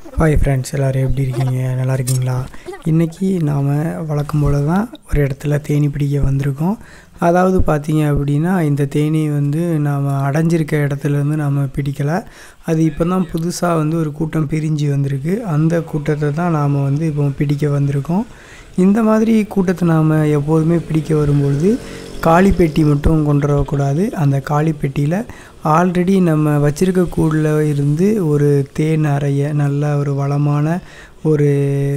hi friends எல்லோரும் எப்படி இருக்கீங்க நல்லா இருக்கீங்களா இன்றைக்கி நாம் வழக்கம் போல தான் ஒரு இடத்துல தேனி பிடிக்க வந்திருக்கோம் அதாவது பார்த்தீங்க அப்படின்னா இந்த தேனி வந்து நாம் அடைஞ்சிருக்க இடத்துலேருந்து நாம் பிடிக்கலை அது இப்போ தான் புதுசாக வந்து ஒரு கூட்டம் பிரிஞ்சு வந்திருக்கு அந்த கூட்டத்தை தான் நாம் வந்து இப்போ பிடிக்க வந்திருக்கோம் இந்த மாதிரி கூட்டத்தை நாம் எப்போதுமே பிடிக்க வரும்பொழுது காலி பெட்டி மட்டும் கொண்டு வரக்கூடாது அந்த காலி பெட்டியில் ஆல்ரெடி நம்ம வச்சிருக்க கூடில் இருந்து ஒரு தேன் அறைய நல்ல ஒரு வளமான ஒரு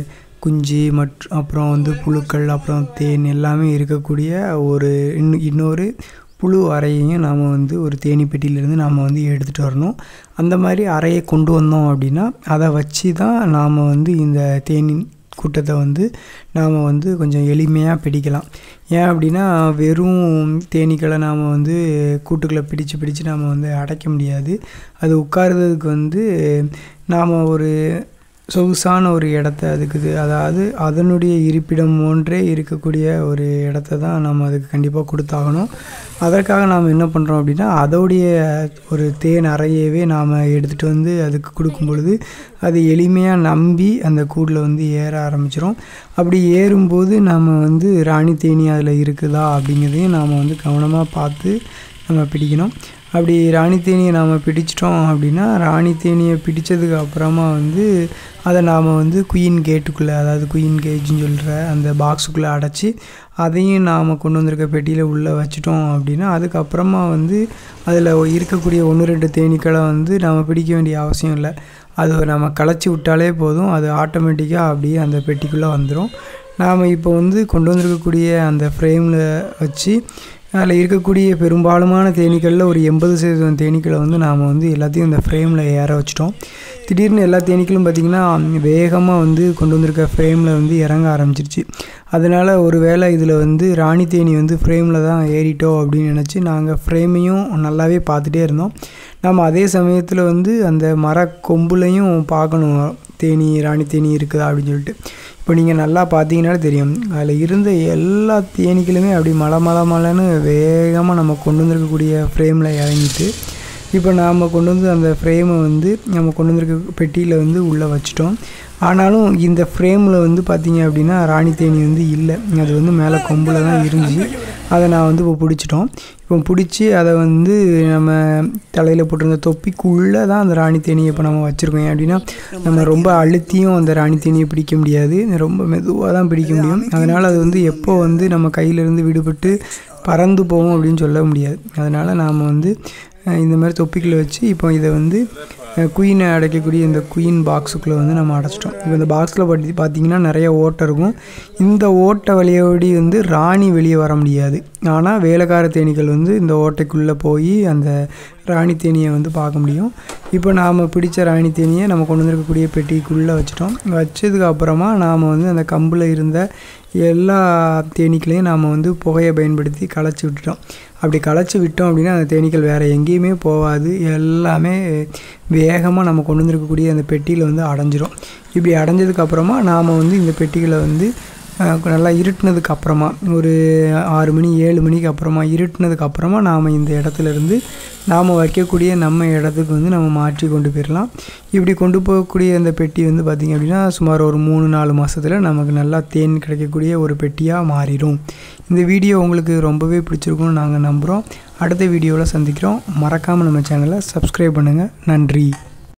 குஞ்சு மற்றும் அப்புறம் வந்து புழுக்கள் அப்புறம் தேன் எல்லாமே இருக்கக்கூடிய ஒரு இன்னும் இன்னொரு புழு அறையையும் நாம் வந்து ஒரு தேனி பெட்டியிலேருந்து நாம் வந்து எடுத்துகிட்டு வரணும் அந்த மாதிரி அறையை கொண்டு வந்தோம் அப்படின்னா அதை வச்சு தான் நாம் வந்து இந்த தேனின் கூட்டத்தை வந்து நாம் வந்து கொஞ்சம் எளிமையாக பிடிக்கலாம் ஏன் அப்படின்னா வெறும் தேனீக்களை நாம் வந்து கூட்டுக்களை பிடிச்சு பிடிச்சு நாம் வந்து அடைக்க முடியாது அது உட்கார்றதுக்கு வந்து நாம் ஒரு சொகுசான ஒரு இடத்த அதுக்கு இது அதாவது அதனுடைய இருப்பிடம் ஒன்றே இருக்கக்கூடிய ஒரு இடத்த தான் நம்ம அதுக்கு கண்டிப்பாக கொடுத்தாகணும் அதற்காக நாம் என்ன பண்ணுறோம் அப்படின்னா அதோடைய ஒரு தேன் அறையவே நாம் எடுத்துகிட்டு வந்து அதுக்கு கொடுக்கும் பொழுது அது எளிமையாக நம்பி அந்த கூடில் வந்து ஏற ஆரம்பிச்சிடும் அப்படி ஏறும்போது நம்ம வந்து ராணி தேனி அதில் இருக்குதா அப்படிங்கிறதையும் நாம் வந்து கவனமாக பார்த்து நம்ம பிடிக்கணும் அப்படி ராணி தேனியை நாம் பிடிச்சிட்டோம் அப்படின்னா ராணி தேனியை பிடிச்சதுக்கு அப்புறமா வந்து அதை நாம் வந்து குயின் கேட்டுக்குள்ளே அதாவது குயின் கேஜ்னு சொல்கிற அந்த பாக்ஸுக்குள்ளே அடைச்சி அதையும் நாம் கொண்டு வந்திருக்க பெட்டியில் உள்ளே வச்சிட்டோம் அப்படின்னா அதுக்கப்புறமா வந்து அதில் இருக்கக்கூடிய ஒன்று ரெண்டு தேனீக்களை வந்து நாம் பிடிக்க வேண்டிய அவசியம் இல்லை அது நம்ம களைச்சி விட்டாலே போதும் அது ஆட்டோமேட்டிக்காக அப்படியே அந்த பெட்டிக்குள்ளே வந்துடும் நாம் இப்போ வந்து கொண்டு வந்திருக்கக்கூடிய அந்த ஃப்ரேமில் வச்சு அதில் இருக்கக்கூடிய பெரும்பாலுமான தேனீக்களில் ஒரு எண்பது சதவீதம் தேனீக்களை வந்து நாம் வந்து எல்லாத்தையும் இந்த ஃப்ரேமில் ஏற வச்சிட்டோம் திடீர்னு எல்லா தேனீக்களும் பார்த்திங்கன்னா வேகமாக வந்து கொண்டு வந்திருக்க ஃப்ரேமில் வந்து இறங்க ஆரம்பிச்சிருச்சு அதனால் ஒரு வேளை இதில் வந்து ராணி தேனி வந்து ஃப்ரேமில் தான் ஏறிட்டோம் அப்படின்னு நினச்சி நாங்கள் ஃப்ரேமையும் நல்லாவே பார்த்துட்டே இருந்தோம் நம்ம அதே சமயத்தில் வந்து அந்த மர கொம்புலையும் பார்க்கணும் தேனி ராணி தேனி இருக்குதா அப்படின்னு சொல்லிட்டு இப்போ நீங்கள் நல்லா பார்த்தீங்கன்னாலே தெரியும் அதில் இருந்த எல்லா தேனீக்களுமே அப்படி மலை மலை மலைன்னு வேகமாக நம்ம கொண்டு வந்திருக்கக்கூடிய ஃப்ரேமில் இறங்கிட்டு இப்போ நாம் கொண்டு வந்து அந்த ஃப்ரேமை வந்து நம்ம கொண்டு வந்திருக்க பெட்டியில் வந்து உள்ளே வச்சிட்டோம் ஆனாலும் இந்த ஃப்ரேமில் வந்து பார்த்திங்க அப்படின்னா ராணி தேனி வந்து இல்லை அது வந்து மேலே கொம்பில் தான் இருந்துச்சு அதை நான் வந்து இப்போ பிடிச்சிட்டோம் இப்போ பிடிச்சி அதை வந்து நம்ம தலையில் போட்டிருந்த தொப்பிக்குள்ளே தான் அந்த ராணி தேனியை இப்போ நம்ம வச்சுருக்கோம் ஏன் அப்படின்னா நம்ம ரொம்ப அழுத்தியும் அந்த ராணி தேனியை பிடிக்க முடியாது ரொம்ப மெதுவாக தான் பிடிக்க முடியும் அதனால் அது வந்து எப்போ வந்து நம்ம கையிலேருந்து விடுபட்டு பறந்து போவோம் அப்படின்னு சொல்ல முடியாது அதனால் நாம் வந்து இந்த மாதிரி தொப்பிக்குள்ளே வச்சு இப்போ இதை வந்து குயினை அடைக்கக்கூடிய இந்த குயின் பாக்ஸுக்குள்ளே வந்து நம்ம அடைச்சிட்டோம் இப்போ இந்த பாக்ஸில் பற்றி பார்த்திங்கன்னா நிறைய ஓட்டை இருக்கும் இந்த ஓட்டை வழியோடி வந்து ராணி வெளியே வர முடியாது ஆனால் வேலைக்கார தேனீக்கள் வந்து இந்த ஓட்டைக்குள்ளே போய் அந்த ராணி தேனியை வந்து பார்க்க முடியும் இப்போ நாம் பிடிச்ச ராணி தேனியை நம்ம கொண்டு வந்திருக்கக்கூடிய பெட்டிக்குள்ளே வச்சிட்டோம் வச்சதுக்கு அப்புறமா நாம் வந்து அந்த கம்பில் இருந்த எல்லா தேனீக்களையும் நாம் வந்து புகையை பயன்படுத்தி களைச்சி விட்டுட்டோம் அப்படி களைச்சி விட்டோம் அப்படின்னா அந்த தேனீக்கள் வேறு எங்கேயுமே போகாது எல்லாமே வேகமாக நம்ம கொண்டு வந்திருக்கக்கூடிய அந்த பெட்டியில் வந்து அடைஞ்சிரும் இப்படி அடைஞ்சதுக்கப்புறமா நாம் வந்து இந்த பெட்டிகளை வந்து நல்லா இருட்டினதுக்கு அப்புறமா ஒரு ஆறு மணி ஏழு மணிக்கு அப்புறமா இருட்டினதுக்கு அப்புறமா நாம் இந்த இடத்துல இருந்து நாம் வைக்கக்கூடிய நம்ம இடத்துக்கு வந்து நம்ம மாற்றி கொண்டு போயிடலாம் இப்படி கொண்டு போகக்கூடிய அந்த பெட்டி வந்து பார்த்திங்க அப்படின்னா சுமார் ஒரு மூணு நாலு மாதத்தில் நமக்கு நல்லா தேன் கிடைக்கக்கூடிய ஒரு பெட்டியாக மாறிடும் இந்த வீடியோ உங்களுக்கு ரொம்பவே பிடிச்சிருக்கும்னு நாங்கள் நம்புகிறோம் அடுத்த வீடியோவில் சந்திக்கிறோம் மறக்காமல் நம்ம சேனலை சப்ஸ்கிரைப் பண்ணுங்கள் நன்றி